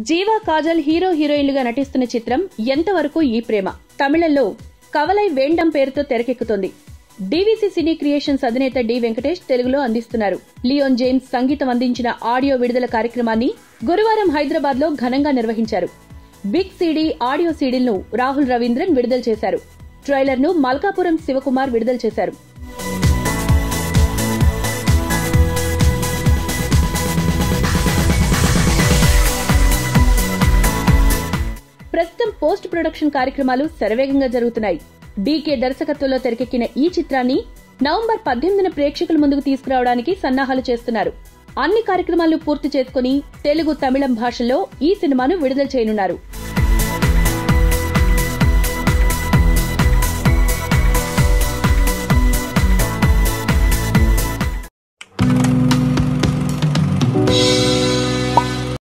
జీవా Kajal hero హీరోయిన్లుగా నటిస్తున్న చిత్రం ఎంతవరకు ఈ ప్రేమ తమిళంలో కవలై వేండం పేరుతో తెరకెక్కుతోంది డీవీసీ సినీ క్రియేషన్స్ అధినేత డి వెంకటేష్ తెలుగులో అందిస్తున్నారు లియోన్ జేమ్స్ సంగీతం అందించిన ఆడియో విడుదల కార్యక్రమాన్ని గురువారం హైదరాబాద్ లో ఘనంగా నిర్వహించారు బిగ్ సీడీ ఆడియో సీడీలను రాహుల్ రవీంద్రన్ విడుదల చేశారు ట్రైలర్ ను మల్కాపురం శివకుమార్ విడుదల చేశారు ప్రస్తుతం పోస్ట్ ప్రొడక్షన్ కార్యక్రమాలు శరవేగంగా జరుగుతున్నాయి డీకే దర్శకత్వంలో తెరకెక్కిన ఈ చిత్రాన్ని నవంబర్ పద్దెనిమిదిన ప్రేక్షకుల ముందుకు తీసుకురావడానికి సన్నాహాలు చేస్తున్నారు అన్ని కార్యక్రమాలు పూర్తి చేసుకుని తెలుగు తమిళం భాషల్లో ఈ సినిమాను విడుదల చేయనున్నారు